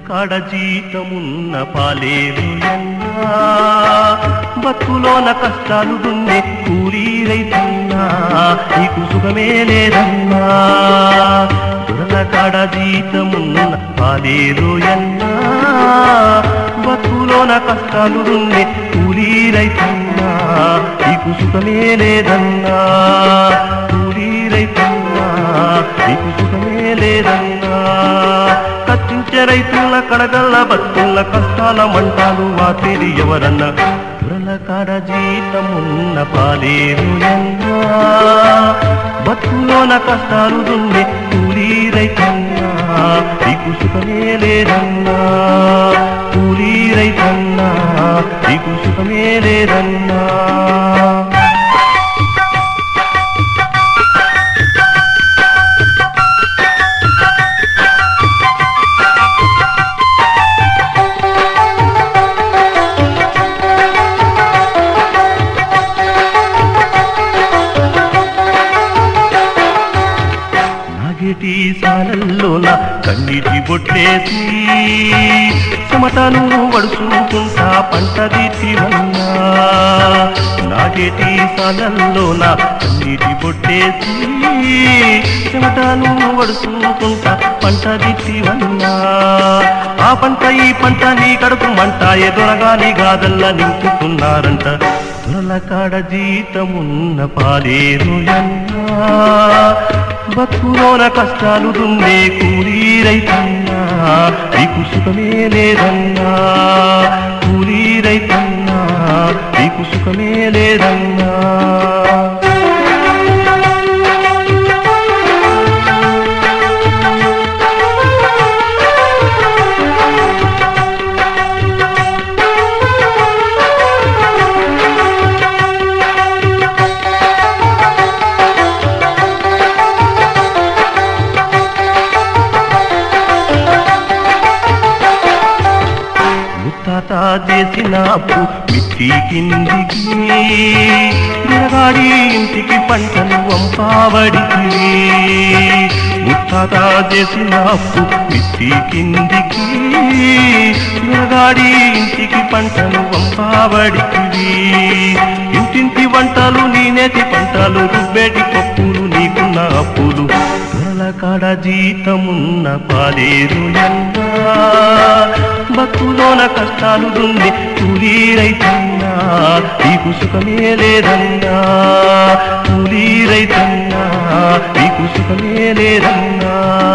కాడ జీతమున్న పాలేరు ఎన్నా బతులోన కష్టాలు దున్నే కూలీ రైతన్నా నీకు సుఖమే లేదన్నా దొరల కాడ జీతమున్న పాలేరు ఎన్నా బతులోన కష్టాలు దున్నే కూలీ రైతన్నా నీకు సుఖమే లేదన్నా కూలీ రైతన్నా నీకు సుఖమే లేదన్నా కత్తించే రైతుల కడగల్ల బతుల కష్టాల మంటాలు వాతేరి ఎవరన్నా దురల కాడ జీతమున్న పాలేరు ఎన్నా బతులోన కష్టాలు దున్నే కూలీ రైతన్నా నీకు సుఖమే లేదన్నా కూలీ రైతన్నా నీకు సుఖమే లేదన్నా నాగేటి సాలల్లోన కన్నీటి బొట్టేసి చెమటను వడుచుకుంటా పంట తీర్చివన్నా నాగేటి సాలల్లోన కన్నీటి బొట్టేసి చెమటను వడుచుకుంటా పంట తీర్చివన్నా ఆ పంట ఈ పంట నీ కడుపు మంట ఎదురగా నీ గాదల్లా నింపుతున్నారంట దొరల కాడ జీతమున్న పాలేరు ఎన్నా బతులోన కష్టాలు దున్నే కూలీ రైతన్నా నీకు సుఖమే లేదన్నా కూలీ రైతన్నా నీకు సుఖమే లేదన్నా ముత్తాత చేసిన అప్పు మిట్టి కిందికి నిలగాడి ఇంటికి పంటను వంపావడికి ముత్తాత చేసిన అప్పు మిట్టి కిందికి నిలగాడి ఇంటికి పంటను వంపావడికి ఇంటింటి వంటలు నీనేటి పంటలు రుబ్బేటి పప్పులు నీకున్న అప్పులు దొరల కాడ జీతమున్న పాలేరు ఎన్నా బతులోన కష్టాలు దుంది కూలీ రైతన్నా నీకు సుఖమే లేదన్నా కూలీ రైతన్నా నీకు సుఖమే లేదన్నా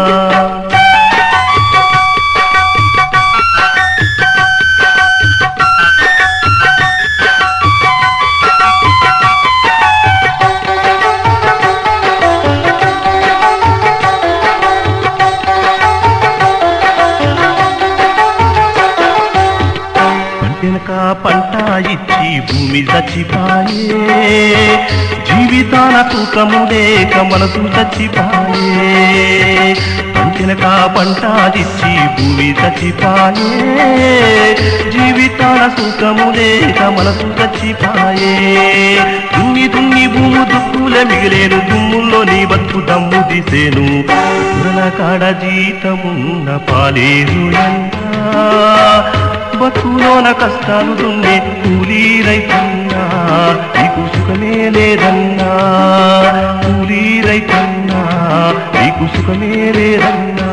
పంటెనక పంట ఇచ్చి భూమి చచ్చిపాయే జీవితాల తూకము లేక మనసు చచ్చిపాయే పంటెనక పంట ఇచ్చి భూమి చచ్చిపాయే జీవితాల తూకము లేక మనసు చచ్చిపాయే దున్ని దున్ని భూము దుక్కుల మిగిలేను దుమ్ముల్లో నీ బతుకు దమ్ము దిసేను పురల కాడ జీతమున్న పాలేరు ఎన్నా బతులోన కష్టాలు దున్నే కూలీ రైతన్నా నీకు సుఖమే లేదన్నా కూలీ రైతన్నా నీకు సుఖమే లేదన్నా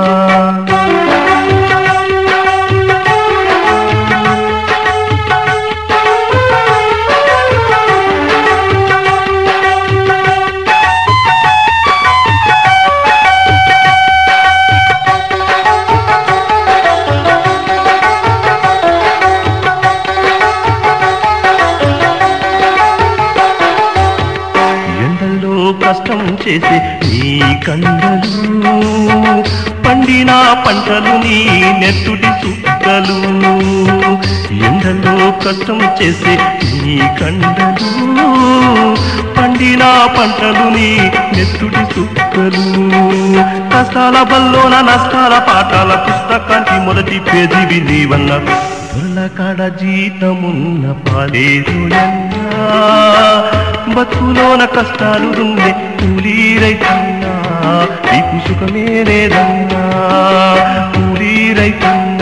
ఎండల్లో కష్టం చేసే నీ కండలు పండిన పంటలు నీ నెత్తుటి సుక్కలు ఎండల్లో కష్టం చేసే నీ కండలు పండిన పంటలు నీ నెత్తుటి సుక్కలు కష్టాల బల్లోన నష్టాల పాఠాల పుస్తకానికి మొదటి పేజీవి నీవన్న దొరల కాడ జీతమున్న పాలేరు ఎన్నా బతులోన కష్టాలు ఉండే కూలీ రైతన్నా నీకు సుఖమే లేదన్నా కూలీ రైతన్నా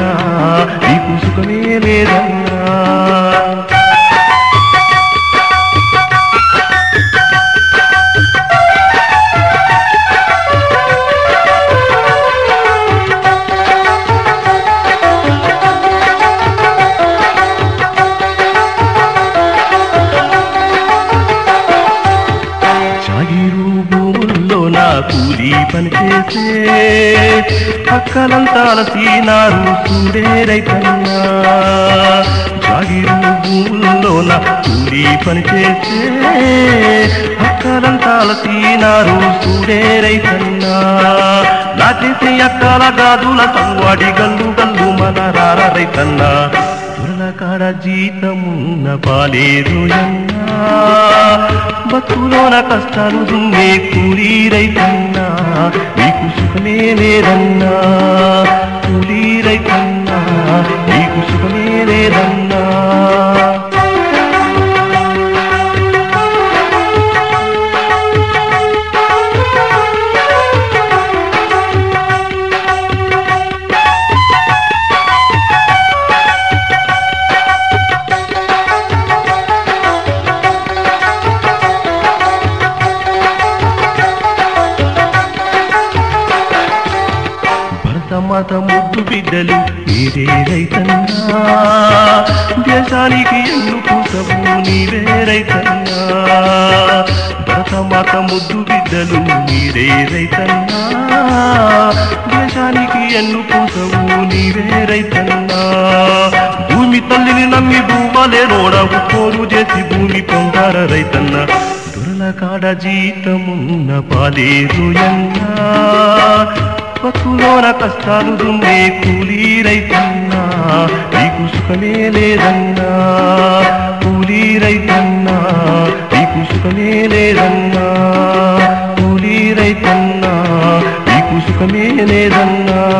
చేసే అక్కలంతా అలసినారు చూడే రైతన్నా జాగిరు భూముల్లోన కూలి పని చేసే అక్కలంతా అలసినారు చూడే రైతన్నా నాచేసి అక్కల గాజుల సంవాడి గల్లు గల్లు మన రార రైతన్నా తురల కాడ జీతమున్న పాలేదు బతులోన కష్టాలు దున్నే కూలీ రైతన్నా నీకు సుఖమే లేదన్నా కూలీ రైతన్నా నీకు సుఖమే లేదన్నా భరతమాత ముద్దు బిడ్డలు మీరే రైతన్నా దేశానికి ఎన్నుకు సబు నీవే రైతన్నా భరతమాత ముద్దు బిడ్డలు మీరే రైతన్నా దేశానికి ఎన్నుకు సబు నీవే రైతన్నా భూమి తల్లిని నమ్మి భూమలే రోడవు కోరు చేసి భూమి పొందార రైతన్నా దురల కాడ జీతమున్న పాలేరు ఎన్నా బతులోన కష్టాలు దున్నే కూలీ రైతన్నా నీకు సుఖమే లేదన్నా కూలీ రైతన్నా నీకు సుఖమే లేదన్నా కూలీ రైతన్నా నీకు సుఖమే లేదన్నా